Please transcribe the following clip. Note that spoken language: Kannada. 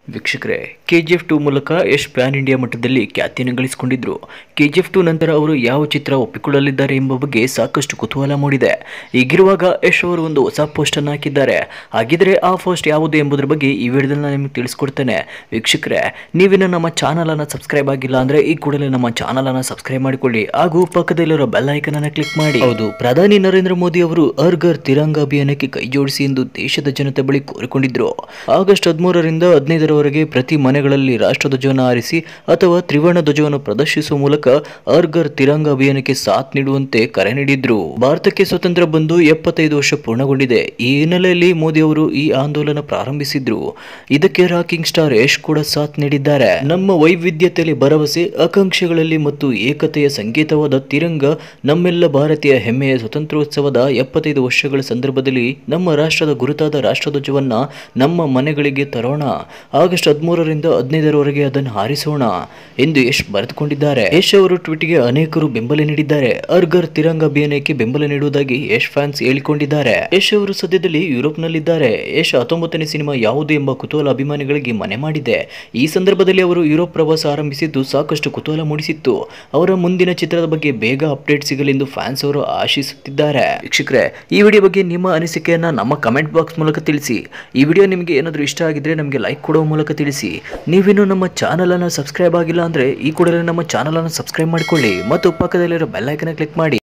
ವೀಕ್ಷಕರೇ ಕೆ ಜಿ ಎಫ್ ಟು ಮೂಲಕ ಯಶ್ ಪ್ಯಾನ್ ಇಂಡಿಯಾ ಮಟ್ಟದಲ್ಲಿ ಖ್ಯಾತಿಯನ್ನು ಗಳಿಸಿಕೊಂಡಿದ್ರು ಕೆ ಜಿ ಎಫ್ ಟು ನಂತರ ಅವರು ಯಾವ ಚಿತ್ರ ಒಪ್ಪಿಕೊಳ್ಳಲಿದ್ದಾರೆ ಎಂಬ ಬಗ್ಗೆ ಸಾಕಷ್ಟು ಕುತೂಹಲ ಮೂಡಿದೆ ಹೀಗಿರುವಾಗ ಯಶ್ ಅವರು ಒಂದು ಹೊಸ ಪೋಸ್ಟ್ ಅನ್ನು ಹಾಕಿದ್ದಾರೆ ಹಾಗಿದ್ರೆ ಆ ಪೋಸ್ಟ್ ಯಾವುದು ಎಂಬುದರ ಬಗ್ಗೆ ಈ ವಿಡಿಯೋದಲ್ಲಿ ನಾನು ನಿಮಗೆ ತಿಳಿಸ್ಕೊಡ್ತೇನೆ ವೀಕ್ಷಕರೇ ನೀವಿನ್ನು ನಮ್ಮ ಚಾನಲ್ ಅನ್ನು ಸಬ್ಸ್ಕ್ರೈಬ್ ಆಗಿಲ್ಲ ಅಂದ್ರೆ ಈ ಕೂಡಲೇ ನಮ್ಮ ಚಾನಲ್ ಅನ್ನು ಸಬ್ಸ್ಕ್ರೈಬ್ ಮಾಡಿಕೊಳ್ಳಿ ಹಾಗೂ ಪಕ್ಕದಲ್ಲಿರೋ ಬೆಲ್ ಐಕನ್ ಅನ್ನು ಕ್ಲಿಕ್ ಮಾಡಿ ಹೌದು ಪ್ರಧಾನಿ ನರೇಂದ್ರ ಮೋದಿ ಅವರು ಹರ್ ಘರ್ ತಿರಂಗ ಅಭಿಯಾನಕ್ಕೆ ಕೈ ಜೋಡಿಸಿ ಎಂದು ದೇಶದ ಜನತೆ ಬಳಿ ಕೋರಿಕೊಂಡಿದ್ರು ಆಗಸ್ಟ್ ಹದಿಮೂರರಿಂದ ಹದಿನೈದರವರೆಗೆ ಪ್ರತಿ ಮನೆಗಳಲ್ಲಿ ರಾಷ್ಟ್ರಧ್ವಜವನ್ನು ಹಾರಿಸಿ ಅಥವಾ ತ್ರಿವರ್ಣ ಧ್ವಜವನ್ನು ಪ್ರದರ್ಶಿಸುವ ಮೂಲಕ ಹರ್ ಘರ್ ತಿರಂಗ ಅಭಿಯಾನಕ್ಕೆ ಸಾಥ್ ನೀಡುವಂತೆ ಕರೆ ನೀಡಿದ್ರು ಭಾರತಕ್ಕೆ ಸ್ವತಂತ್ರ ಬಂದು ಎಪ್ಪತ್ತೈದು ವರ್ಷ ಪೂರ್ಣಗೊಂಡಿದೆ ಈ ಹಿನ್ನೆಲೆಯಲ್ಲಿ ಮೋದಿ ಅವರು ಈ ಆಂದೋಲನ ಪ್ರಾರಂಭಿಸಿದ್ರು ಇದಕ್ಕೆ ರಾಕಿಂಗ್ ಸ್ಟಾರ್ ಯಶ್ ಕೂಡ ಸಾಥ್ ನೀಡಿದ್ದಾರೆ ನಮ್ಮ ವೈವಿಧ್ಯತೆಯಲ್ಲಿ ಭರವಸೆ ಆಕಾಂಕ್ಷೆಗಳಲ್ಲಿ ಮತ್ತು ಏಕತೆಯ ಸಂಕೇತವಾದ ತಿರಂಗ ನಮ್ಮೆಲ್ಲ ಭಾರತೀಯ ಹೆಮ್ಮೆಯ ಸ್ವತಂತ್ರೋತ್ಸವದ ಎಪ್ಪತ್ತೈದು ವರ್ಷಗಳ ಸಂದರ್ಭದಲ್ಲಿ ನಮ್ಮ ರಾಷ್ಟ್ರದ ಗುರುತಾದ ರಾಷ್ಟ್ರಧ್ವಜವನ್ನ ನಮ್ಮ ಮನೆಗಳಿಗೆ ತರೋಣ ಆಗಸ್ಟ್ ಹದಿಮೂರರಿಂದ ಹದಿನೈದರವರೆಗೆ ಅದನ್ನು ಹಾರಿಸೋಣ ಎಂದು ಯಶ್ ಬರೆದುಕೊಂಡಿದ್ದಾರೆ ಯಶ್ ಅವರು ಟ್ವೀಟ್ಗೆ ಅನೇಕರು ಬೆಂಬಲ ನೀಡಿದ್ದಾರೆ ಅರ್ಗರ್ ತಿರಂಗ ಅಭಿಯಾನಕ್ಕೆ ಬೆಂಬಲ ನೀಡುವುದಾಗಿ ಯಶ್ ಫ್ಯಾನ್ಸ್ ಹೇಳಿಕೊಂಡಿದ್ದಾರೆ ಯಶ್ ಅವರು ಸದ್ಯದಲ್ಲಿ ಯುರೋಪ್ನಲ್ಲಿದ್ದಾರೆ ಯಶ್ ಹತ್ತೊಂಬತ್ತನೇ ಸಿನಿಮಾ ಯಾವುದು ಎಂಬ ಕುತೂಹಲ ಅಭಿಮಾನಿಗಳಿಗೆ ಮನೆ ಮಾಡಿದೆ ಈ ಸಂದರ್ಭದಲ್ಲಿ ಅವರು ಯುರೋಪ್ ಪ್ರವಾಸ ಆರಂಭಿಸಿದ್ದು ಸಾಕಷ್ಟು ಕುತೂಹಲ ಮೂಡಿಸಿತ್ತು ಅವರ ಮುಂದಿನ ಚಿತ್ರದ ಬಗ್ಗೆ ಬೇಗ ಅಪ್ಡೇಟ್ ಸಿಗಲೆಂದು ಫ್ಯಾನ್ಸ್ ಅವರು ಆಶಿಸುತ್ತಿದ್ದಾರೆ ವೀಕ್ಷಕರೇ ಈ ವಿಡಿಯೋ ಬಗ್ಗೆ ನಿಮ್ಮ ಅನಿಸಿಕೆಯನ್ನ ನಮ್ಮ ಕಮೆಂಟ್ ಬಾಕ್ಸ್ ಮೂಲಕ ತಿಳಿಸಿ ಈ ವಿಡಿಯೋ ನಿಮಗೆ ಏನಾದರೂ ಇಷ್ಟ ಆಗಿದ್ರೆ ನಮಗೆ ಲೈಕ್ ಕೊಡುವ ಮೂಲಕ ತಿಳಿಸಿ ನೀವಿನ್ನೂ ನಮ್ಮ ಚಾನಲ್ ಅನ್ನು ಸಬ್ಸ್ಕ್ರೈಬ್ ಆಗಿಲ್ಲ ಅಂದ್ರೆ ಈ ಕೂಡಲೇ ನಮ್ಮ ಚಾನಲ್ ಅನ್ನು ಸಬ್ಸ್ಕ್ರೈಬ್ ಮಾಡಿಕೊಳ್ಳಿ ಮತ್ತು ಪಕ್ಕದಲ್ಲಿರೋ ಬೆಲ್ ಐಕನ್ ಕ್ಲಿಕ್ ಮಾಡಿ